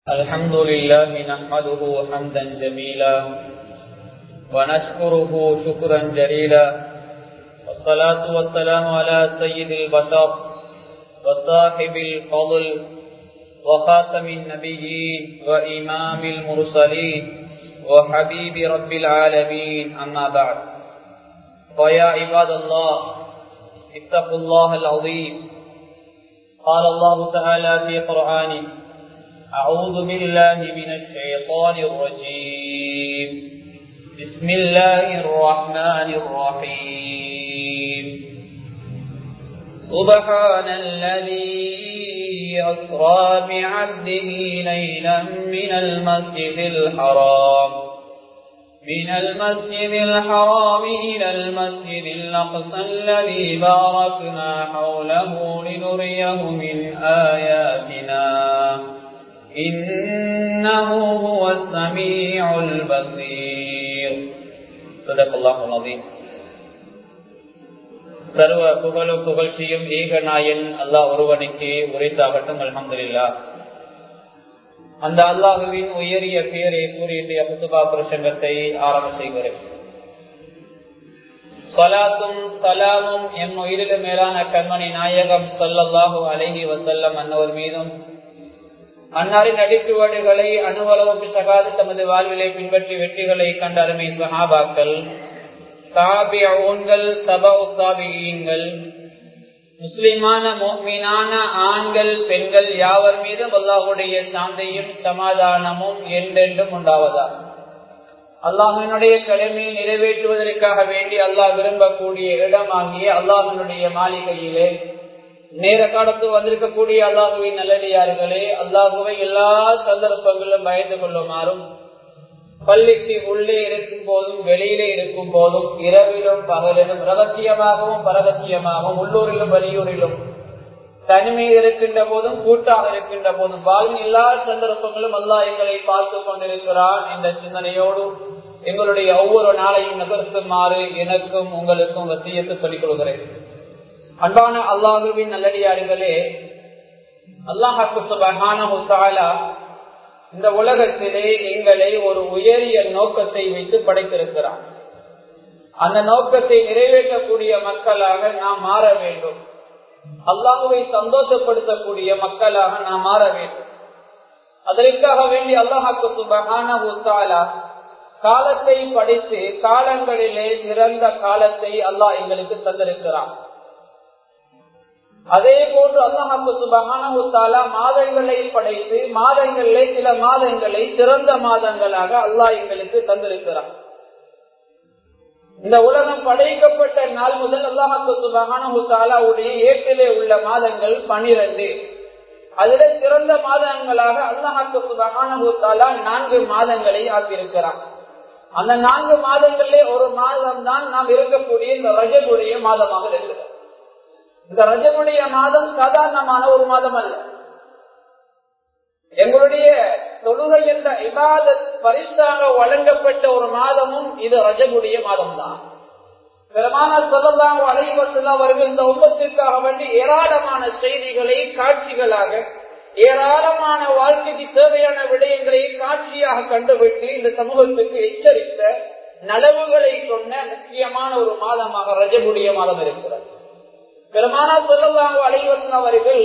الحمد لله نحمده حمدا جميلا ونشكره شكرا جليلا والصلاة والسلام على سيد البشر وصاحب الفضل وخاتم النبيين وإمام المرسلين وحبيب رب العالمين أما بعد فيا عباد الله اتقوا الله العظيم قال الله تعالى في قرآنه أعوذ بالله من الشيطان الرجيم بسم الله الرحمن الرحيم سبحان الذي أسرى بعبده ليلا من المسجد الحرام من المسجد الحرام إلى المسجد الأقصى الذي باركنا حوله لنريه من آياتنا إنه هو السميع البصير صدق الله العظيم சர்வ புகழும் புகழ்ச்சியும் ஏக நாயன் அல்லாஹ் ஒருவனுக்கு உரைத்தாகட்டும் அலமதுல்லா அந்த அல்லாஹுவின் உயரிய பெயரை கூறிய புத்துபா பிரசங்கத்தை ஆரம்ப செய்கிறேன் சலாத்தும் சலாமும் எம் உயிரில மேலான கண்மணி நாயகம் சொல்லல்லாஹு அழகி வசல்லம் அன்னவர் மீதும் அன்னாரின் அடிச்சுவடுகளை அணுவளவு சகாது தமது வாழ்விலை பின்பற்றி வெற்றிகளை கண்ட அருமை சஹாபாக்கள் தாபியங்கள் சபா தாபியங்கள் முஸ்லிமான மீனான ஆண்கள் பெண்கள் யாவர் மீதும் அல்லாஹுடைய சாந்தையும் சமாதானமும் என்றென்றும் உண்டாவதா அல்லாஹினுடைய கடமையை நிறைவேற்றுவதற்காக வேண்டி அல்லாஹ் விரும்பக்கூடிய இடமாகிய அல்லாஹினுடைய மாளிகையிலே நேர காலத்து வந்திருக்கக்கூடிய அல்லாஹுவின் நல்லடியார்களே அல்லாஹுவை எல்லா சந்தர்ப்பங்களிலும் பயந்து கொள்ளுமாறும் பள்ளிக்கு உள்ளே இருக்கும் போதும் வெளியிலே இருக்கும் போதும் இரவிலும் பகலிலும் ரகசியமாகவும் பரகசியமாகவும் உள்ளூரிலும் வெளியூரிலும் தனிமையில் இருக்கின்ற போதும் கூட்டாக இருக்கின்ற போதும் வாழ்வின் எல்லா சந்தர்ப்பங்களும் அல்லாஹ் எங்களை பார்த்து கொண்டிருக்கிறான் என்ற சிந்தனையோடு எங்களுடைய ஒவ்வொரு நாளையும் நகர்த்துமாறு எனக்கும் உங்களுக்கும் வசியத்து சொல்லிக் கொள்கிறேன் அன்பான அல்லாஹுவின் நல்லடியார்களே அல்லாஹாக்கு சுபகான இந்த உலகத்திலே எங்களை ஒரு உயரிய நோக்கத்தை வைத்து படைத்திருக்கிறான் அந்த நோக்கத்தை நிறைவேற்றக்கூடிய மக்களாக நாம் மாற வேண்டும் அல்லாஹுவை சந்தோஷப்படுத்தக்கூடிய மக்களாக நாம் மாற வேண்டும் அதற்காக வேண்டி அல்லாஹாக்கு சுபகான காலத்தை படித்து காலங்களிலே சிறந்த காலத்தை அல்லாஹ் எங்களுக்கு தந்திருக்கிறான் அதே போன்று அல்லாஹாக்கு சுபகான மாதங்களை படைத்து மாதங்களிலே சில மாதங்களை சிறந்த மாதங்களாக அல்லாஹ் எங்களுக்கு தந்திருக்கிறான் இந்த உலகம் படைக்கப்பட்ட நாள் முதல் அல்லாஹாக்கு சுபகானுடைய ஏட்டிலே உள்ள மாதங்கள் பனிரெண்டு அதுல சிறந்த மாதங்களாக அல்லாஹாக்கு சுபகானுத்தாலா நான்கு மாதங்களை ஆக்கியிருக்கிறான் அந்த நான்கு மாதங்களிலே ஒரு மாதம் தான் நாம் இருக்கக்கூடிய இந்த ரஜகுடைய மாதமாக இருக்கிறது இந்த ரஜகுடைய மாதம் சாதாரணமான ஒரு மாதம் அல்ல எங்களுடைய தொழுகை என்ற இபாத பரிசாக வழங்கப்பட்ட ஒரு மாதமும் இது ரஜகுடைய மாதம் தான் பெருமான சொல்லலாம் அலைவசல்ல அவர்கள் இந்த உப்பத்திற்காக வேண்டி ஏராளமான செய்திகளை காட்சிகளாக ஏராளமான வாழ்க்கைக்கு தேவையான விடயங்களை காட்சியாக கண்டுவிட்டு இந்த சமூகத்துக்கு எச்சரித்த நலவுகளை சொன்ன முக்கியமான ஒரு மாதமாக ரஜகுடைய மாதம் இருக்கிறது பெருமானா சொல்லலாம் அலைவசன் அவர்கள்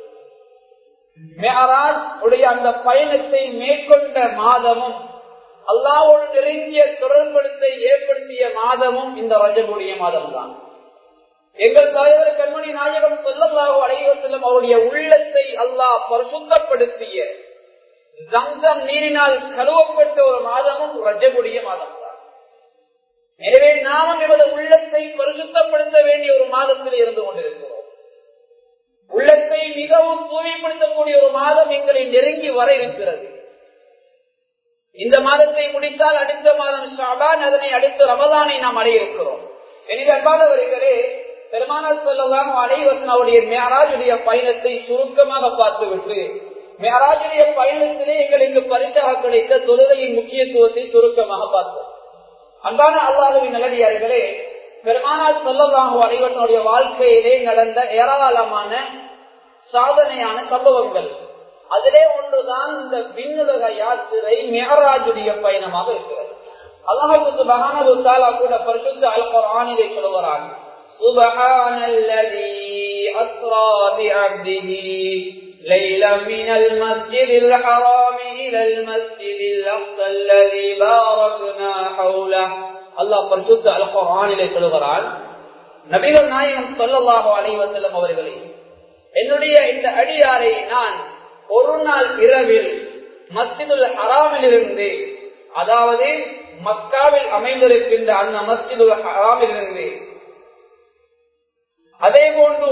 மேராஜ் உடைய அந்த பயணத்தை மேற்கொண்ட மாதமும் அல்லாவோடு நெருங்கிய தொடர்படுத்த ஏற்படுத்திய மாதமும் இந்த ரஜகுடைய மாதம் தான் எங்கள் தலைவர் கண்மணி நாயகம் சொல்லல்லாஹோ அலைவசல்லம் அவருடைய உள்ளத்தை அல்லாஹ் பரிசுத்தப்படுத்திய சங்கம் நீரினால் கழுவப்பட்ட ஒரு மாதமும் ரஜகுடைய மாதம் தான் எனவே நாமும் எமது உள்ளத்தை பரிசுத்தப்படுத்த வேண்டிய ஒரு மாதத்தில் இருந்து கொண்டிருக்கிறோம் உள்ளத்தை மிகவும் தூய்மைப்படுத்தக்கூடிய ஒரு மாதம் எங்களை நெருங்கி வர இருக்கிறது இந்த மாதத்தை முடித்தால் அடுத்த மாதம் ஷாபான் அதனை அடுத்த ரமதானை நாம் அடைய இருக்கிறோம் எனவே அன்பானவர்களே பெருமானார் செல்லலாம் அனைவசன் அவருடைய மேராஜுடைய பயணத்தை சுருக்கமாக பார்த்துவிட்டு மேராஜுடைய பயணத்திலே எங்களுக்கு பரிசாக கிடைத்த தொழுகையின் முக்கியத்துவத்தை சுருக்கமாக பார்த்தோம் அன்பான அல்லாஹுவின் நல்லடியார்களே பெருமானார் சொல்லலாம் அனைவசனுடைய வாழ்க்கையிலே நடந்த ஏராளமான சாதனையான சம்பவங்கள் அதிலே ஒன்றுதான் இந்த விண்ணுலக யாத்திரை மேராஜுடைய பயணமாக இருக்கிறது அல்லாஹுக்கு பகானது தாலா கூட பரிசுத்த அல்குர்ஆனிலே சொல்கிறான் سبحان الذي أسرى بعبده ليلا من المسجد الحرام إلى المسجد الأقصى الذي باركنا حوله அல்லாஹ் பரிசுத்த அல் குர்ஆனிலே சொல்கிறான் நபிகள் நாயகம் ஸல்லல்லாஹு அலைஹி வஸல்லம் அவர்களே என்னுடைய இந்த அடியாரை நான் ஒரு நாள் இரவில் மஸ்ஜிதுல் ஹராமில் இருந்து அதாவது மக்காவில் அமைந்திருக்கின்ற அந்த மஸ்ஜிதுல் ஹராமில் இருந்து அதே போன்று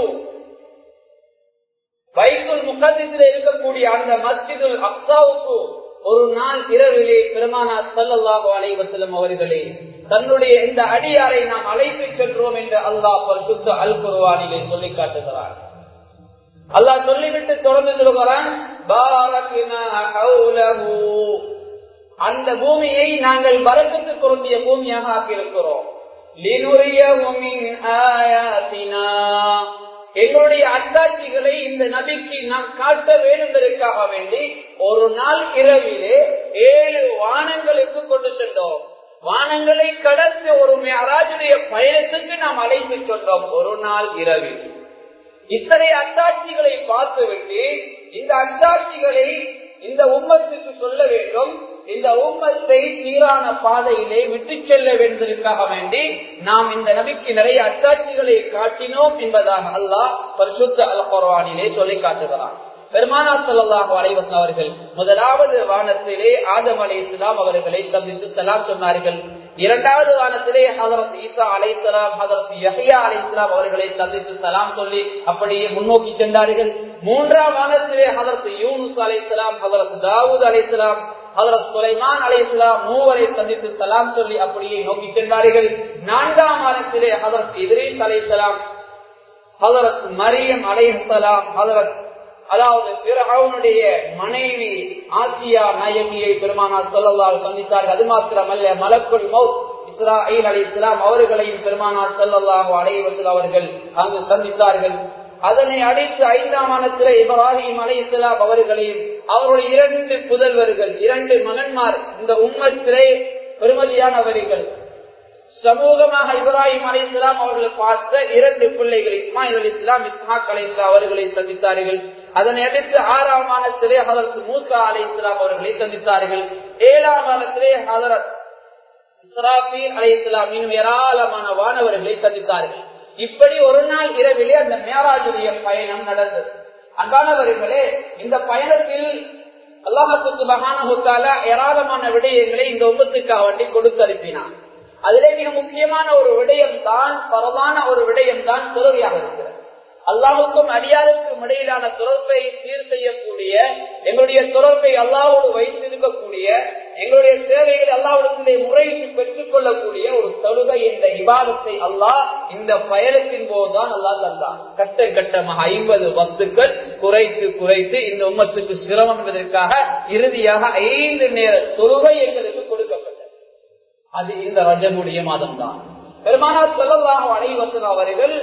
பைத்துல் முகத்தில் இருக்கக்கூடிய அந்த மஸ்ஜிதுல் அக்சாவுக்கு ஒரு நாள் இரவிலே பெருமானா சல்லல்லாஹு அலைவசலம் அவர்களே தன்னுடைய இந்த அடியாரை நாம் அழைத்து சென்றோம் என்று அல்லாஹ் பரிசுத்த அல் குருவானிலே சொல்லி காட்டுகிறார் அல்லாஹ் சொல்லிவிட்டு தொடர்ந்து சொல்கிறான் அந்த பூமியை நாங்கள் வரக்கத்து பொருந்திய பூமியாக ஆக்கியிருக்கிறோம் எங்களுடைய அத்தாட்சிகளை இந்த நபிக்கு நாம் காட்ட வேண்டுவதற்காக வேண்டி ஒரு நாள் இரவிலே ஏழு வானங்களுக்கு கொண்டு சென்றோம் வானங்களை கடந்து ஒரு மேராஜுடைய பயணத்துக்கு நாம் அழைத்து சொன்னோம் ஒரு நாள் இரவில் இத்தனை அத்தாட்சிகளை பார்த்துவிட்டு இந்த அத்தாட்சிகளை இந்த உம்மத்துக்கு சொல்ல வேண்டும் இந்த உம்மத்தை சீரான பாதையிலே விட்டு செல்ல வேண்டியதற்காக வேண்டி நாம் இந்த நபிக்கு நிறைய அத்தாட்சிகளை காட்டினோம் என்பதாக அல்லாஹ் பரிசுத்த அல் குர்ஆனிலே சொல்லி காட்டுகிறான் பெருமானா சொல்லாஹு அலைவசன் அவர்கள் முதலாவது வானத்திலே ஆதம் அலை இஸ்லாம் அவர்களை சந்தித்து சலாம் சொன்னார்கள் இரண்டாவது வானத்திலே ஹதரத் ஈசா அலை சலாம் ஹதரத் யஹியா அலை இஸ்லாம் அவர்களை சந்தித்து சலாம் சொல்லி அப்படியே முன்னோக்கி சென்றார்கள் மூன்றாம் வானத்திலே ஹதரத் யூனுஸ் அலை இஸ்லாம் ஹதரத் தாவூத் அலை இஸ்லாம் ஹதரத் சுலைமான் அலை இஸ்லாம் மூவரை சந்தித்து சலாம் சொல்லி அப்படியே நோக்கி சென்றார்கள் நான்காம் வானத்திலே ஹதரத் இத்ரீஸ் அலை இஸ்லாம் ஹதரத் மரியம் அலை இஸ்லாம் ஹதரத் அதாவது பிறவுடைய மனைவி ஆசியா நாயகியை பெருமானார் சொல்லல்லால் சந்தித்தார்கள் அது மாத்திரமல்ல மலக்குள் மவுத் இஸ்ராயில் அலி இஸ்லாம் அவர்களையும் பெருமானார் சொல்லல்லாஹு அலைவத்தில் அவர்கள் அங்கு சந்தித்தார்கள் அதனை அடித்து ஐந்தாம் மானத்திலே இப்ராஹிம் அலை இஸ்லாம் அவர்களையும் அவருடைய இரண்டு புதல்வர்கள் இரண்டு மகன்மார் இந்த உம்மத்திலே பெருமதியானவர்கள் சமூகமாக இப்ராஹிம் அலி இஸ்லாம் அவர்கள் பார்த்த இரண்டு பிள்ளைகள் இஸ்மாயில் அலி இஸ்லாம் இஸ்ஹாக் அலி இஸ்லாம் அவர்களை சந்தித்தார்கள் அதனை அடுத்து ஆறாம் மாதத்திலே ஹதரத் மூசா அலி இஸ்லாம் அவர்களை சந்தித்தார்கள் ஏழாம் மாதத்திலே ஹதரத் இஸ்ராபீல் அலி இஸ்லாம் இன்னும் ஏராளமான வானவர்களை சந்தித்தார்கள் இப்படி ஒரு நாள் இரவிலே அந்த மேராஜுடைய பயணம் நடந்தது அன்பானவர்களே இந்த பயணத்தில் அல்லாஹத்துக்கு மகான ஏராளமான விடயங்களை இந்த உமத்துக்காக வேண்டி கொடுத்து அனுப்பினான் அதிலே மிக முக்கியமான ஒரு விடயம் தான் பரவான ஒரு விடயம் தான் துறவியாக இருக்கிறது அல்லாவுக்கும் அடியாருக்கும் இடையிலான தொடர்பை சீர் செய்யக்கூடிய எங்களுடைய தொடர்பை அல்லாவோடு வைத்திருக்கக்கூடிய எங்களுடைய சேவைகளை அல்லாவிடத்திலே முறையிட்டு பெற்றுக் கொள்ளக்கூடிய ஒரு தொழுகை என்ற விவாதத்தை அல்லாஹ் இந்த பயணத்தின் போதுதான் அல்லா தந்தான் கட்ட கட்டமாக ஐம்பது வத்துக்கள் குறைத்து குறைத்து இந்த உம்மத்துக்கு சிரமம் என்பதற்காக இறுதியாக ஐந்து நேர தொழுகை எங்களுக்கு கொடுக்கப்பட்டது அது இந்த ரஜமுடைய மாதம் தான் பெருமானார் செல்லல்லாக அனைவசன் அவர்கள்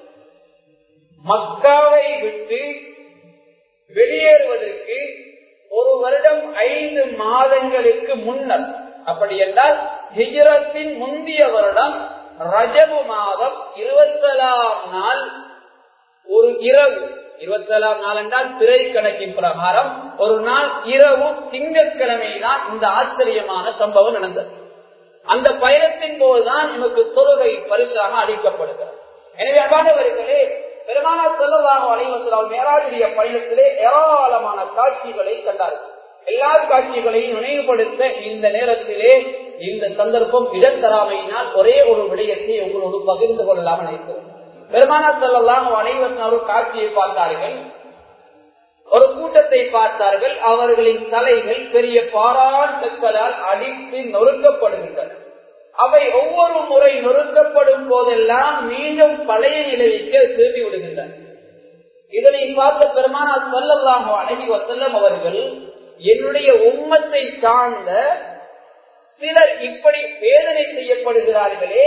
மக்காவை விட்டு வெளியேறுவதற்கு ஒரு வருடம் ஐந்து மாதங்களுக்கு முன்னர் அப்படி என்றால் ஹிஜரத்தின் முந்தைய வருடம் ரஜபு மாதம் இருபத்தலாம் நாள் ஒரு இரவு இருபத்தேழாம் நாள் என்றால் பிறை கணக்கின் பிரகாரம் ஒரு நாள் இரவு திங்கட்கிழமை தான் இந்த ஆச்சரியமான சம்பவம் நடந்தது அந்த பயணத்தின் போதுதான் நமக்கு தொழுகை பரிசாக அளிக்கப்படுகிறது எனவே அவ்வாதவர்களே பெருமானா செல்லதாக அலைவசலால் மேராஜிரிய பயணத்திலே ஏராளமான காட்சிகளை கண்டார்கள் எல்லா காட்சிகளையும் நினைவுபடுத்த இந்த நேரத்திலே இந்த சந்தர்ப்பம் இடம் தராமையினால் ஒரே ஒரு விடயத்தை உங்களோடு பகிர்ந்து கொள்ளலாம் நினைக்கிறேன் பெருமானா செல்லலாம் அனைவசன் ஒரு காட்சியை பார்த்தார்கள் ஒரு கூட்டத்தை பார்த்தார்கள் அவர்களின் தலைகள் பெரிய பாராட்டுக்களால் அடித்து நொறுக்கப்படுகின்றன அவை ஒவ்வொரு முறை நொறுக்கப்படும் போதெல்லாம் மீண்டும் பழைய நிலைக்கு திரும்பி விடுகின்றன இதனை பார்த்த பெருமானா சொல்லலாம் அழகி வசல்லம் அவர்கள் என்னுடைய உம்மத்தை சார்ந்த சிலர் இப்படி வேதனை செய்யப்படுகிறார்களே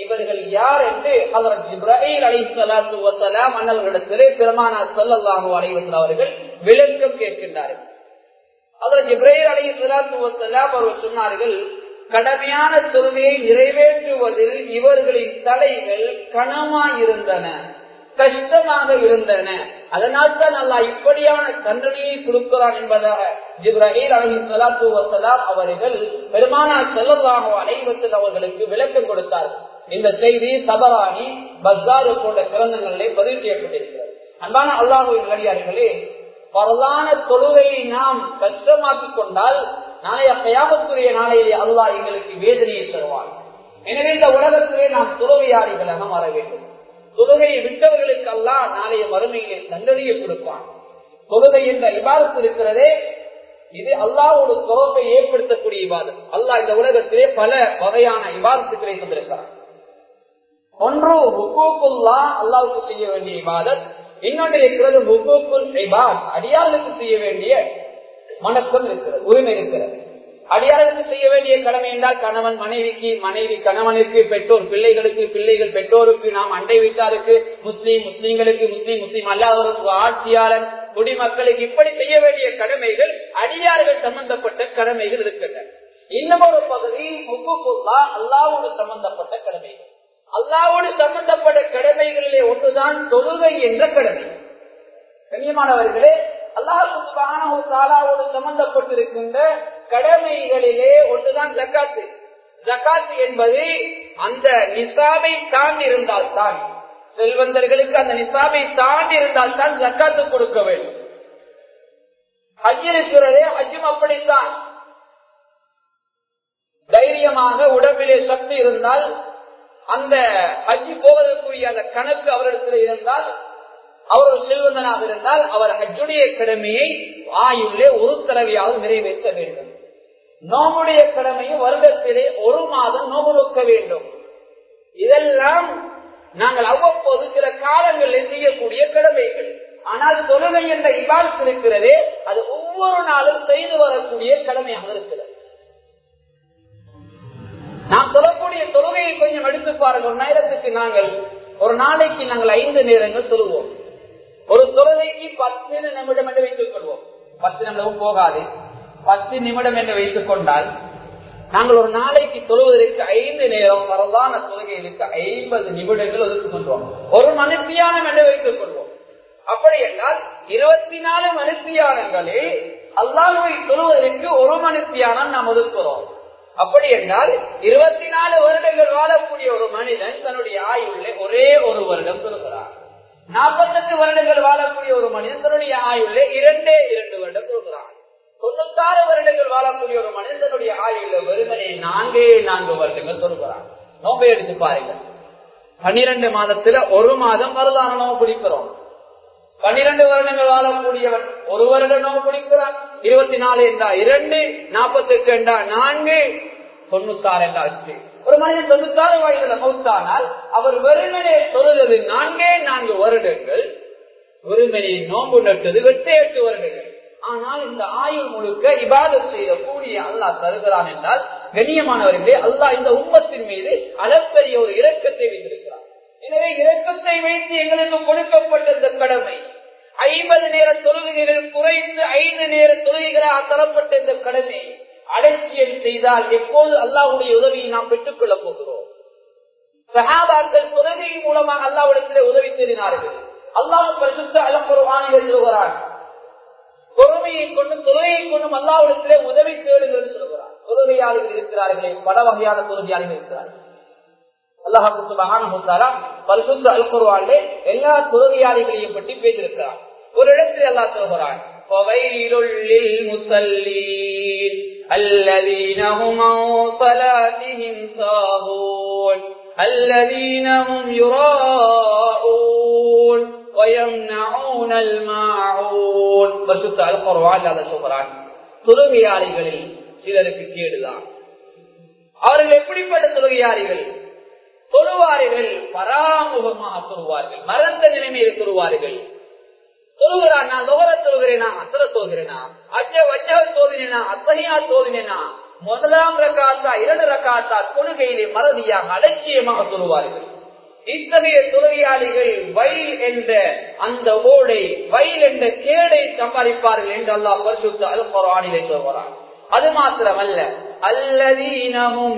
இவர்கள் யார் என்று இப்ராஹிம் அலி சலாத்து வசலாம் அண்ணல்களிடத்திலே பெருமானா சல்லாஹூ அலைவசல் அவர்கள் விளக்கம் கேட்கின்றார்கள் அதில் இப்ராஹிம் அலி சலாத்து வசலாம் அவர்கள் சொன்னார்கள் கடமையான தொழுகையை நிறைவேற்றுவதில் இவர்களின் தலைகள் கனமாயிருந்தன கஷ்டமாக இருந்தன அதனால் தான் அல்லா இப்படியான தண்டனையை கொடுக்கிறான் என்பதாக ஜிப்ராஹில் அலி சலாத்து வசலாம் அவர்கள் பெருமானா செல்லல்லாஹோ அனைவத்தில் அவர்களுக்கு விளக்கம் கொடுத்தார்கள் இந்த செய்தி சபராணி பஸ்தாரு போன்ற கிரந்தங்களிலே பதிவு செய்யப்பட்டிருக்கிறது அன்பான அல்லாஹுவின் நல்லடியார்களே பரவான தொழுகையை நாம் கஷ்டமாக்கிக் கொண்டால் நாளைய கயாமத்துடைய நாளையிலே அல்லாஹ் எங்களுக்கு வேதனையை தருவான் எனவே இந்த உலகத்திலே நாம் தொழுகையாளிகளாக மாற வேண்டும் தொழுகையை விட்டவர்களுக்கு அல்லாஹ் நாளைய மறுமையிலே தண்டனையை கொடுப்பான் தொழுகை என்ற இபாதத்து இருக்கிறதே இது அல்லாவோட தொடர்பை ஏற்படுத்தக்கூடிய இபாதம் அல்லாஹ் இந்த உலகத்திலே பல வகையான இபாதத்துக்களை கொண்டிருக்கிறான் ஒன்று ஹுக்கூக்குல்லா அல்லாவுக்கு செய்ய வேண்டிய இபாதத் இன்னொன்று இருக்கிறது ஹுக்கூக்குல் இபாத் அடியாளுக்கு செய்ய வேண்டிய மனக்கம் இருக்கிறது உரிமை இருக்கிறது அடியாருக்கு செய்ய வேண்டிய கடமை என்றால் கணவன் மனைவிக்கு மனைவி கணவனுக்கு பெற்றோர் பிள்ளைகளுக்கு பிள்ளைகள் பெற்றோருக்கு நாம் அண்டை வீட்டாருக்கு முஸ்லீம் முஸ்லீம்களுக்கு முஸ்லீம் முஸ்லீம் அல்லாதவருக்கு ஆட்சியாளன் குடிமக்களுக்கு இப்படி செய்ய வேண்டிய கடமைகள் அடியார்கள் சம்பந்தப்பட்ட கடமைகள் இருக்கின்றன இன்னும் ஒரு பகுதி முக்குல்லா அல்லாவோடு சம்பந்தப்பட்ட கடமைகள் அல்லாவோடு சம்பந்தப்பட்ட கடமைகளிலே ஒன்றுதான் தொழுகை என்ற கடமை கண்ணியமானவர்களே அல்லாஹாவோடு சம்பந்தப்பட்டிருக்கின்ற கடமைகளிலே ஒன்றுதான் ஜக்காத்து ஜக்காத்து என்பது அந்த நிசாபை தாண்டி இருந்தால் தான் செல்வந்தர்களுக்கு அந்த நிசாபை தாண்டி இருந்தால் தான் ஜக்காத்து கொடுக்க வேண்டும் ஹஜ் இருக்கிறதே ஹஜ்ஜும் அப்படித்தான் தைரியமாக உடம்பிலே சக்தி இருந்தால் அந்த ஹஜ்ஜி போவதற்குரிய அந்த கணக்கு அவரிடத்தில் இருந்தால் அவர் ஒரு செல்வந்தனாக இருந்தால் அவர் ஹஜ்ஜுடைய கடமையை ஆயுள்ளே ஒரு தடவையாவது நிறைவேற்ற வேண்டும் நோமுடைய கடமையும் வருடத்திலே ஒரு மாதம் நோம்பு நோக்க வேண்டும் இதெல்லாம் நாங்கள் அவ்வப்போது சில காலங்களில் செய்யக்கூடிய கடமைகள் ஆனால் தொழுகை என்ற இவால்ஸ் இருக்கிறதே அது ஒவ்வொரு நாளும் செய்து வரக்கூடிய கடமையாக இருக்கிறது நாம் சொல்லக்கூடிய தொழுகையை கொஞ்சம் எடுத்து பாருங்க ஒரு நேரத்துக்கு நாங்கள் ஒரு நாளைக்கு நாங்கள் ஐந்து நேரங்கள் சொல்லுவோம் ஒரு தொழுகைக்கு பத்து நிமிடம் என்று வைத்துக் கொள்வோம் பத்து நிமிடமும் போகாது பத்து நிமிடம் என்று வைத்துக் கொண்டால் நாங்கள் ஒரு நாளைக்கு தொழுவதற்கு ஐந்து நேரம் வரலான தொழுகைகளுக்கு ஐம்பது நிமிடங்கள் ஒதுக்கிக் கொள்வோம் ஒரு மனுத்தியானம் என்று வைத்துக் கொள்வோம் அப்படி என்றால் இருபத்தி நாலு மனுத்தியானங்களில் அல்லாஹுவை தொழுவதற்கு ஒரு மனுத்தியானம் நாம் ஒதுக்குறோம் அப்படி என்றால் இருபத்தி நாலு வருடங்கள் வாழக்கூடிய ஒரு மனிதன் தன்னுடைய ஆயுள்ள ஒரே ஒரு வருடம் தொழுகிறார் நாற்பத்தெட்டு வருடங்கள் வாழக்கூடிய ஒரு மனிதன் தன்னுடைய ஆயுள்ள இரண்டே இரண்டு வருடம் தொழுகிறான் தொண்ணூத்தாறு வருடங்கள் வாழக்கூடிய ஒரு மனிதனுடைய ஆயுள்ள வெறுமனே நான்கே நான்கு வருடங்கள் தொழுகிறான் நோம்பை எடுத்து பாருங்கள் பன்னிரண்டு மாதத்துல ஒரு மாதம் வருதான நோம்பு பிடிக்கிறோம் பன்னிரண்டு வருடங்கள் வாழக்கூடியவன் ஒரு வருட நோம்பு பிடிக்கிறான் இருபத்தி நாலு என்றா இரண்டு நாற்பத்தி எட்டு என்றா நான்கு தொண்ணூத்தாறு என்றா அச்சு ஒரு மனிதன் தொண்ணூத்தாறு வயதுல மௌத்தானால் அவர் வெறுமனே தொழுகிறது நான்கே நான்கு வருடங்கள் வெறுமனே நோம்பு நட்டது எட்டு எட்டு வருடங்கள் ஆனால் இந்த ஆயுள் முழுக்க இபாதத் செய்த கூடிய அல்லாஹ் தருகிறான் என்றால் கண்ணியமானவர்களே அல்லாஹ் இந்த உம்மத்தின் மீது அளப்பெரிய ஒரு இரக்கத்தை வைத்திருக்கிறார் எனவே இரக்கத்தை வைத்து எங்களுக்கு கொடுக்கப்பட்ட இந்த கடமை ஐம்பது நேர தொழுகைகள் குறைந்து ஐந்து நேர தொழுகைகளாக தரப்பட்ட இந்த கடமை அலட்சியம் செய்தால் எப்போது அல்லாஹுடைய உதவியை நாம் பெற்றுக் கொள்ளப் போகிறோம் சகாபாக்கள் தொழுகை மூலமாக அல்லாவிடத்திலே உதவி செய்தினார்கள் அல்லாஹ் பரிசுத்த அலம்பருவானிகள் சொல்கிறான் பொறுமையை கொண்டு தொழுகையை கொண்டும் அல்லாவிடத்திலே உதவி தேடுங்கள் சொல்கிறார் தொழுகையாளிகள் இருக்கிறார்களே பல வகையான தொழுகையாளிகள் இருக்கிறார்கள் அல்லாஹாக்கு சுபகான பரிசுத்த அல்குருவாலே எல்லா தொழுகையாளிகளையும் பற்றி பேசியிருக்கிறார் ஒரு இடத்தில் அல்லா சொல்கிறான் முசல்லீன் الذين هم عن صلاتهم ساهون الذين هم يراءون ويمنعون الماعون பரிசுத்த அல்குர்ஆன் அத சொல்றான் தொழுகையாளிகளில் சிலருக்கு கேடுதான் அவர்கள் எப்படிப்பட்ட தொழுகையாளிகள் தொழுவார்கள் பராமுகமாக தொழுவார்கள் மறந்த நிலைமையில் தொழுவார்கள் தொழுகிறான் நான் லோகர தொழுகிறேனா அசர தோதுகிறேனா அஜ வஜக தோதினேனா அத்தகையா தோதினேனா முதலாம் ரகாத்தா இரண்டு ரகாத்தா தொழுகையிலே மறதியாக அலட்சியமாக சொல்லுவார்கள் இத்தகைய தொழுகையாளிகள் வயல் என்ற அந்த ஓடை வயல் என்ற கேடை சம்பாதிப்பார்கள் என்று அல்லாஹ் பரிசுத்த அல் குரானிலே சொல்கிறார் அது மாத்திரமல்ல அல்லதீனமும்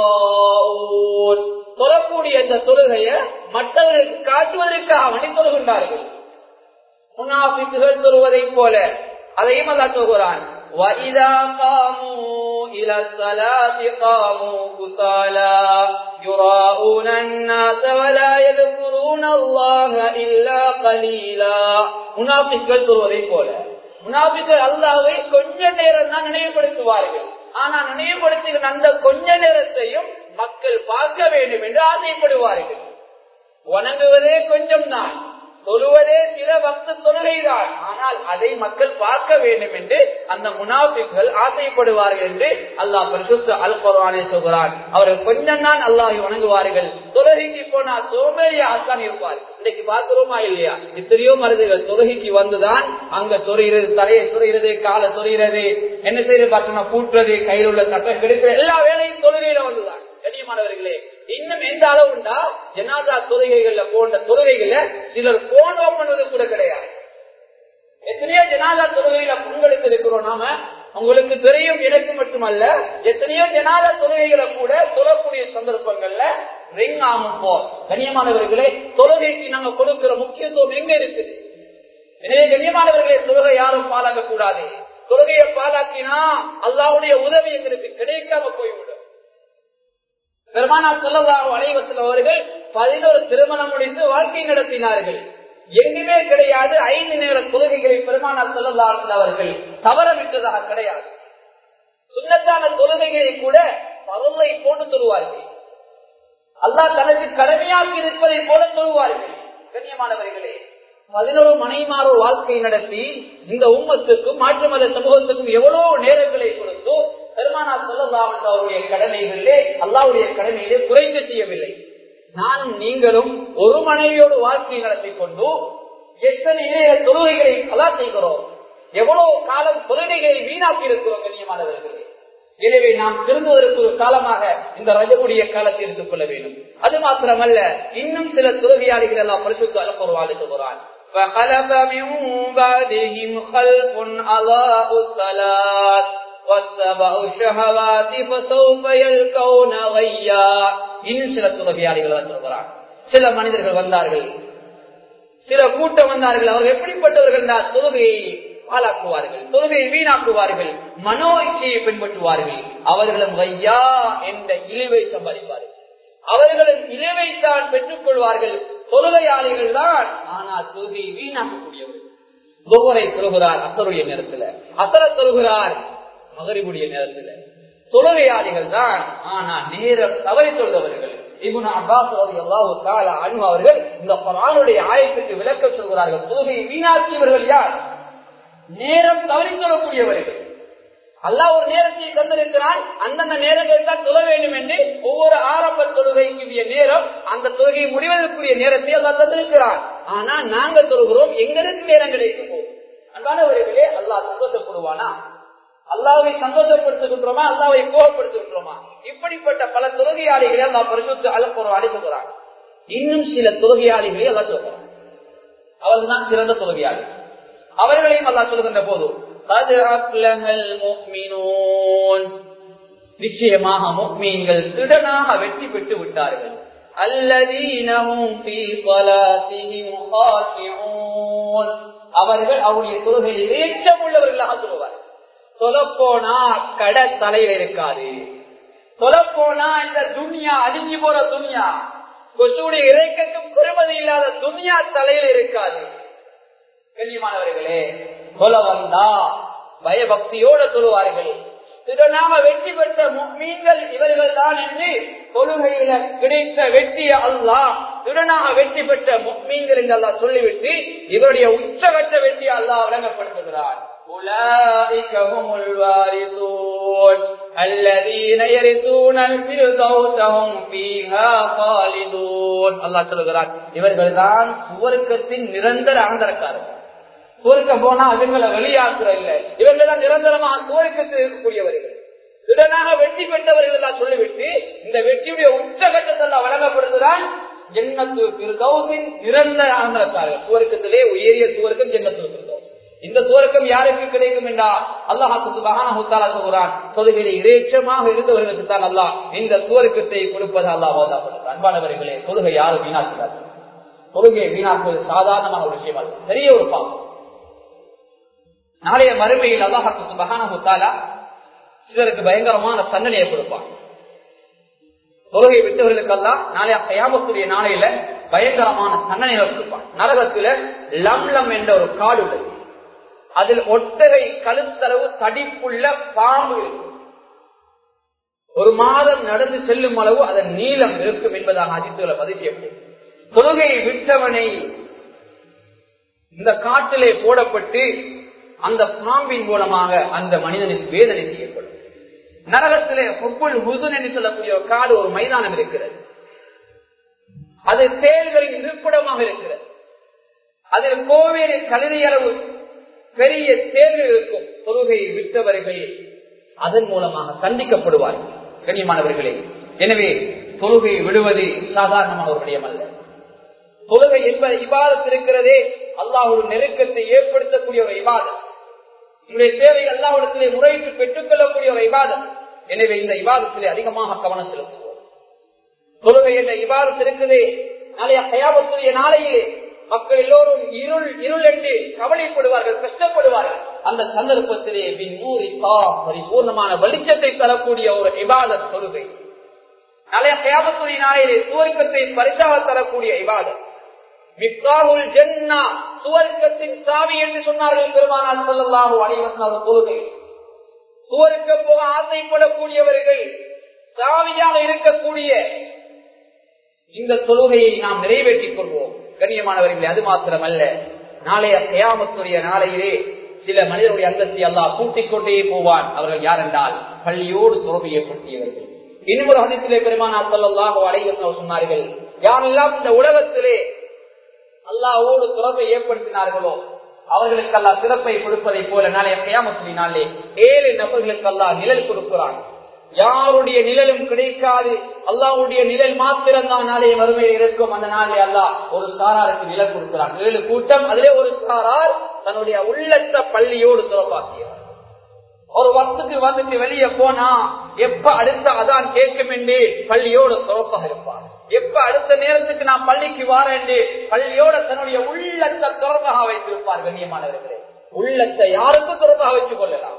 தொழக்கூடிய இந்த தொழுகைய மற்றவர்களுக்கு காட்டுவதற்காக வழி தொழுகின்றார்கள் முனாபிக்குகள் தொழுவதை போல அதையும் அல்லா சொல்கிறான் وَإِذَا قَامُوا إِلَى الصَّلَاةِ قَامُوا كُسَالَى يُرَاءُونَ النَّاسَ وَلَا يَذْكُرُونَ اللَّهَ إِلَّا قَلِيلًا முனாபிக்குகள் தொழுவதை போல முனாபிக்கள் அல்லாஹ்வை கொஞ்ச நேரம் தான் நினைவுபடுத்துவார்கள் ஆனா நினைவுபடுத்துகிற அந்த கொஞ்ச நேரத்தையும் மக்கள் பார்க்க வேண்டும் என்று ஆசைப்படுவார்கள் வணங்குவதே கொஞ்சம் தான் தொழுவதே சில பக்த தொழுகைதான் ஆனால் அதை மக்கள் பார்க்க வேண்டும் என்று அந்த முனாபிக்கள் ஆசைப்படுவார்கள் என்று அல்லாஹ் பரிசுத்த அல் குர்ஆனே சொல்கிறான் அவர்கள் கொஞ்சம் தான் அல்லாஹை வணங்குவார்கள் தொழுகைக்கு போனா சோம்பேறியாகத்தான் இருப்பார் இன்னைக்கு பார்க்கிறோமா இல்லையா எத்தனையோ மருந்துகள் தொழுகைக்கு வந்துதான் அங்க சொறிகிறது தலையை சொறிகிறது காலை சொறிகிறது என்ன செய்யறது பார்த்தோம்னா பூட்டுறது கையில் உள்ள சட்டம் கிடைக்கிறது எல்லா வேலையும் தொழுகையில வந்துதான் கண்ணியமானவர்களே இன்னும் எந்த அளவுண்டா ஜனாதா தொழுகைகள்ல போன்ற தொழுகைகள்ல சிலர் போன் ஓபன் பண்ணுவது கூட கிடையாது எத்தனையோ ஜனாதா தொழுகையில பங்கெடுத்து இருக்கிறோம் நாம உங்களுக்கு தெரியும் எனக்கு மட்டுமல்ல எத்தனையோ ஜனாதா தொழுகைகளை கூட தொழக்கூடிய சந்தர்ப்பங்கள்ல ரிங் ஆகும் போ கண்ணியமானவர்களே தொழுகைக்கு நாங்க கொடுக்கிற முக்கியத்துவம் எங்க இருக்கு எனவே கண்ணியமானவர்களே தொழுகை யாரும் பாலாக்க கூடாது தொழுகையை பாலாக்கினா அல்லாவுடைய உதவி எங்களுக்கு கிடைக்காம போய்விடும் பெருமானா சொல்லலாக அலைவத்தில் அவர்கள் பதினோரு திருமணம் முடிந்து வாழ்க்கை நடத்தினார்கள் எங்குமே கிடையாது ஐந்து நேர தொழுகைகளை பெருமானா சொல்லலாக அவர்கள் தவறவிட்டதாக கிடையாது சுண்ணத்தான தொழுகைகளை கூட பருளை போட்டு தொழுவார்கள் அல்லாஹ் தனக்கு கடமையாக்கி இருப்பதை போல தொழுவார்கள் கண்ணியமானவர்களே பதினோரு மனைமாறு வாழ்க்கை நடத்தி இந்த உம்மத்துக்கும் மாற்று மத சமூகத்துக்கும் எவ்வளவு நேரங்களை கொடுத்து பெருமானா சொல்லலாம் அவருடைய கடமைகளிலே அல்லாவுடைய கடமையிலே குறைந்து செய்யவில்லை நானும் நீங்களும் ஒரு மனைவியோடு வாழ்க்கை நடத்தி கொண்டு எத்தனை இணைய தொழுகைகளை அல்லா செய்கிறோம் எவ்வளவு காலம் தொழுகைகளை வீணாக்கி இருக்கிறோம் கண்ணியமானவர்களே எனவே நாம் திருந்துவதற்கு ஒரு காலமாக இந்த ரஜகுடைய காலத்தை எடுத்துக் கொள்ள வேண்டும் அது மாத்திரமல்ல இன்னும் சில தொழுகையாளிகள் எல்லாம் பரிசுத்து அலப்பொரு வாழ்த்துகிறான் فخلف من بعدهم خلف أضاءوا الصلاة واتبعوا الشهوات فسوف يلقون غيا இன்னும் சில தொழுகையாளிகள் சொல்கிறான் சில மனிதர்கள் வந்தார்கள் சில கூட்டம் வந்தார்கள் அவர்கள் எப்படிப்பட்டவர்கள் தொழுகையை பாலாக்குவார்கள் தொழுகையை வீணாக்குவார்கள் மனோ இச்சையை பின்பற்றுவார்கள் அவர்களும் வையா என்ற இழிவை சம்பாதிப்பார்கள் அவர்களும் இழிவை தான் பெற்றுக் கொள்வார்கள் தொழுகையாளிகள் தான் ஆனால் தொழுகையை வீணாக்கக்கூடியவர்கள் ஒவ்வொரை தொழுகிறார் அசருடைய நேரத்துல அசர தொழுகிறார் மகரிபுடைய நேரத்துல தொழுகையாளிகள் தான் ஆனா நேரம் தவறி தொழுதவர்கள் இபுன் அப்பாஸ் அல்லாஹு தாலா அனு அவர்கள் இந்த பரானுடைய ஆயத்துக்கு விளக்க சொல்கிறார்கள் தொழுகையை வீணாக்கியவர்கள் யார் நேரம் தவறி சொல்லக்கூடியவர்கள் அல்லாஹ் ஒரு நேரத்தை தந்திருக்கிறான் அந்தந்த நேரங்கள் தான் தொழ வேண்டும் என்று ஒவ்வொரு ஆரம்ப தொழுகைக்குரிய நேரம் அந்த தொழுகை முடிவதற்குரிய நேரத்தை அல்லாஹ் தந்திருக்கிறான் ஆனா நாங்க தொழுகிறோம் எங்களுக்கு நேரம் கிடைக்குமோ அன்பானவர்களே அல்லாஹ் சந்தோஷப்படுவானா அல்லாவை சந்தோஷப்படுத்துகின்றோமா அல்லாவை கோபப்படுத்துகின்றோமா இப்படிப்பட்ட பல தொழுகையாளிகளை அல்லா பரிசுத்து அலப்புறம் அழைத்துகிறான் இன்னும் சில தொழுகையாளிகளை அல்லா சொல்கிறான் அவர்கள் தான் சிறந்த தொழுகையாளி அவர்களையும் அல்லா சொல்கின்ற போது நிச்சயமாக முக்மீன்கள் திடனாக வெற்றி பெற்று விட்டார்கள் அவர்கள் அவருடைய தொழுகையில் ஏற்றம் உள்ளவர்களாக சொல்லுவார் சொல்லப்போனா கடை தலையில இருக்காது சொல்லப்போனா இந்த துன்யா அழிஞ்சு போற துன்யா கொசுடைய இறைக்கத்தும் பெருமதி இல்லாத துன்யா தலையில இருக்காது கண்ணியமானவர்களே சொல்ல வந்தா பயபக்தியோட சொல்லுவார்கள் திறனாக வெற்றி பெற்ற மீன்கள் இவர்கள் தான் என்று கொள்கையில கிடைத்த வெற்றிய அல்லா திறனாக வெற்றி பெற்ற மீன்கள் என்று அல்லா சொல்லிவிட்டு இவருடைய உச்சகட்ட வெற்றியை அல்லா வழங்கப்படுத்துகிறார் أولئك هم الوارثون الذين يرثون الفردوس هم فيها خالدون الله சொல்கிறார் இவர்கள் தான் சுவர்க்கத்தின் நிரந்தர ஆந்தரக்காரர்கள் சுவர்க்க போனா அவங்களை வெளியாக்குற இல்ல இவர்கள் தான் நிரந்தரமாக சுவர்க்கத்தில் இருக்கக்கூடியவர்கள் திடனாக வெற்றி பெற்றவர்கள் எல்லாம் சொல்லிவிட்டு இந்த வெற்றியுடைய உச்சகட்டத்தில் வழங்கப்படுகிறான் ஜென்னத்து பிரதௌசின் நிரந்தர ஆனந்தத்தார்கள் சுவர்க்கத்திலே உயரிய சுவர்க்கம் ஜென்னத்து பிரதௌஸ் இந்த சுவர்க்கம் யாருக்கு கிடைக்கும் என்றா அல்லாஹாக்கு சுபகான சொல்கிறான் தொழுகையிலே இறைச்சமாக இருந்தவர்களுக்கு தான் அல்லாஹ் இந்த சுவர்க்கத்தை கொடுப்பது அல்லாஹ் ஓதாப்படுது அன்பானவர்களே தொழுகை யாரும் வீணாக்கிறார்கள் தொழுகையை வீணாக்குவது சாதாரணமான ஒரு விஷயம் அல்ல பெரிய ஒரு பாவம் நாளைய மறுமையில் அல்லாஹாக்கு சுபகான சிலருக்கு பயங்கரமான தண்டனையை கொடுப்பான் தொழுகை விட்டவர்களுக்கெல்லாம் நாளைய கயாமத்துடைய நாளையில பயங்கரமான தண்டனையை கொடுப்பான் நரகத்துல லம் லம் என்ற ஒரு காடு உள்ளது அதில் ஒட்டகை கழுத்தளவு தடிப்புள்ள பாம்பு இருக்கும் ஒரு மாதம் நடந்து செல்லும் அளவு அதன் நீளம் இருக்கும் என்பதாக அதிர்ச்சிகளை பதிவு செய்யப்படும் தொழுகையை விட்டவனை இந்த காட்டிலே போடப்பட்டு அந்த பாம்பின் மூலமாக அந்த மனிதனுக்கு வேதனை செய்யப்படும் நரகத்திலே பொப்புள் ஹுசுன் என்று சொல்லக்கூடிய ஒரு காடு ஒரு மைதானம் இருக்கிறது அது தேல்களின் இருப்பிடமாக இருக்கிறது அதில் கோவேறு கழுதை அளவு பெரிய தேர்தல் இருக்கும் தொழுகையை விட்டவர்கள் அதன் மூலமாக சந்திக்கப்படுவார்கள் கண்ணியமானவர்களே எனவே தொழுகையை விடுவது சாதாரணமான ஒரு விடயம் அல்ல தொழுகை என்பது இபாதத் இருக்கிறதே அல்லாஹோட நெருக்கத்தை ஏற்படுத்தக்கூடிய ஒரு இபாதம் என்னுடைய தேவை அல்லாஹிடத்திலே முறையிட்டு பெற்றுக் கொள்ளக்கூடிய ஒரு இபாதம் எனவே இந்த இபாதத்திலே அதிகமாக கவனம் செலுத்துவோம் தொழுகை என்ற இபாதத் இருக்குதே நாளைய கயாபத்துடைய நாளையிலே மக்கள் எல்லோரும் இருள் இருள் என்று கவலைப்படுவார்கள் கஷ்டப்படுவார்கள் அந்த சந்தர்ப்பத்திலே பரிபூர்ணமான வெளிச்சத்தை தரக்கூடிய ஒரு இபாதத் தொழுகை நாளைய கயாபத்துடைய நாளையிலே சுவர்க்கத்தை பரிசாக தரக்கூடிய இபாதத் மிக்காகுல் ஜென்னா சுவர்க்கத்தின் சாவி என்று சொன்னார்கள் பெருமானார் சொல்லலாஹு அனைவரும் தொழுகை சுவர்க்க போக ஆசைப்படக்கூடியவர்கள் சாவியாக இருக்கக்கூடிய இந்த தொழுகையை நாம் நிறைவேற்றிக் கொள்வோம் கண்ணியமானவர்களே அது மாத்திரமல்ல நாளைய கயாமத்துடைய நாளையிலே சில மனிதனுடைய அந்தத்தை அல்லாஹ் கூட்டிக் கொண்டே போவான் அவர்கள் யார் என்றால் பள்ளியோடு தொடர்பு ஏற்படுத்தியவர்கள் இன்னொரு அதித்திலே பெருமானார் சொல்லலாக அடைவர்கள் சொன்னார்கள் யாரெல்லாம் இந்த உலகத்திலே அல்லாவோடு தொடர்பை ஏற்படுத்தினார்களோ அவர்களுக்கெல்லாம் சிறப்பை கொடுப்பதை போல நாளைய கயாமத்துடைய நாளே ஏழு நபர்களுக்கெல்லாம் நிழல் கொடுக்கிறான் யாருடைய நிழலும் கிடைக்காது அல்லாவுடைய நிழல் மாத்திரம்தான் நாளைய வறுமையில் இருக்கும் அந்த நாளே அல்லாஹ் ஒரு சாராருக்கு நிழல் கொடுக்கிறான் ஏழு கூட்டம் அதிலே ஒரு சாரார் தன்னுடைய உள்ளத்த பள்ளியோடு துறப்பாக்கியவர் ஒரு வசத்துக்கு வந்துட்டு வெளியே போனா எப்ப அடுத்த அதான் கேட்கும் என்று பள்ளியோடு துறப்பாக இருப்பார் எப்ப அடுத்த நேரத்துக்கு நான் பள்ளிக்கு வாரேன் என்று பள்ளியோட தன்னுடைய உள்ளத்தை தொடர்பாக வைத்திருப்பார் கண்ணியமானவர்களே உள்ளத்தை யாருக்கும் தொடர்பாக வச்சுக் கொள்ளலாம்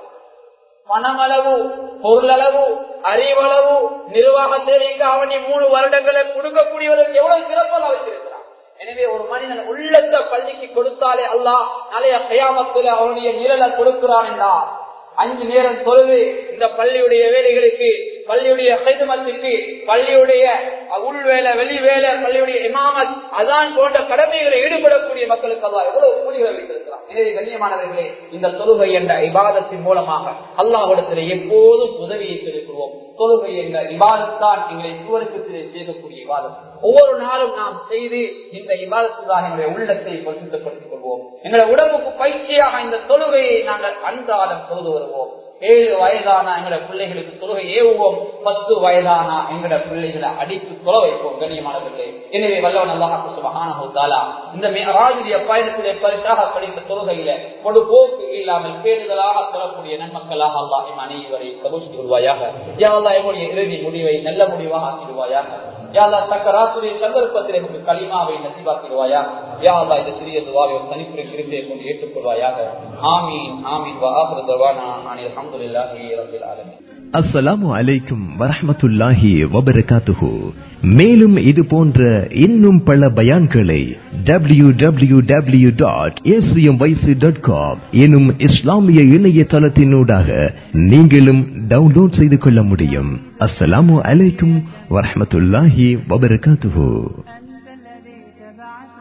பணமளவு பொருளளவு அறிவளவு நிர்வாக தேவைக்கு அவனி மூணு வருடங்களை கொடுக்கக்கூடியவர்களுக்கு எவ்வளவு சிறப்பாக வைத்திருக்கிறான் எனவே ஒரு மனிதன் உள்ளத்தை பள்ளிக்கு கொடுத்தாலே அல்லாஹ் நாளைய கயாமத்துல அவனுடைய நிழலை கொடுக்கிறான் என்றா அஞ்சு நேரம் தொழுது இந்த பள்ளியுடைய வேலைகளுக்கு பள்ளியுடைய கைதுமத்துக்கு பள்ளியுடைய உள்வேலை வெளி வேலை பள்ளியுடைய இமாமத் அதான் போன்ற கடமைகளை ஈடுபடக்கூடிய மக்களுக்கு அல்லா எவ்வளவு கூலிகளை வைத்திருக்கிறார் எனவே கண்ணியமானவர்களே இந்த தொழுகை என்ற இபாதத்தின் மூலமாக அல்லாஹிடத்திலே எப்போதும் உதவியை பெறுகிறோம் தொழுகை என்ற இபாதத்தான் எங்களை சுவர்க்கத்திலே சேர்க்கக்கூடிய இபாதம் ஒவ்வொரு நாளும் நாம் செய்து இந்த இபாதத்துக்காக எங்களுடைய உள்ளத்தை பரிசுத்தப்படுத்திக் கொள்வோம் எங்களுடைய உடம்புக்கு பயிற்சியாக இந்த தொழுகையை நாங்கள் அன்றாடம் தொழுது வருவோம் ஏழு வயதான எங்களுடைய பிள்ளைகளுக்கு தொழுகை ஏவுவோம் பத்து வயதான எங்களுடைய பிள்ளைகளை அடித்து தொலை வைப்போம் கண்ணியமானவர்களே எனவே வல்லவன் அல்லாஹாக்கு சுபகானா இந்த ராஜுடைய பயணத்திலே பரிசாக படித்த தொழுகையில ஒரு போக்கு இல்லாமல் பேருதலாக தொழக்கூடிய நன்மக்களாக அல்லாஹ் அனைவரை கபூசி விடுவாயாக யாழ்லா எங்களுடைய இறுதி முடிவை நல்ல முடிவாக ஆக்கிடுவாயாக யாழ்லா தக்கராத்துடைய சந்தர்ப்பத்தில் எனக்கு களிமாவை நசிவாக்கிடுவாயா யாழ்லா இந்த சிறிய துவாவை ஒரு தனிப்புரை கிருந்தையை கொண்டு ஏற்றுக்கொள்வாயாக ஆமீன் ஆமீன் வாஹர் தவானா அனில் அஹமதுல்லாஹி ரபில் ஆலமீன் அஸ்ஸலாமு அலைக்கும் வரஹமத்துல்லாஹி வபரகாத்துஹு மேலும் இது போன்ற இன்னும் பல பயான்களை W W W dot dot com எனும் இஸ்லாமிய இணையதளத்தினூடாக நீங்களும் டவுன்லோட் செய்து கொள்ள முடியும் அஸ்ஸலாமு அலைக்கும் வரஹமத்துல்லாஹி வபரகாத்துஹு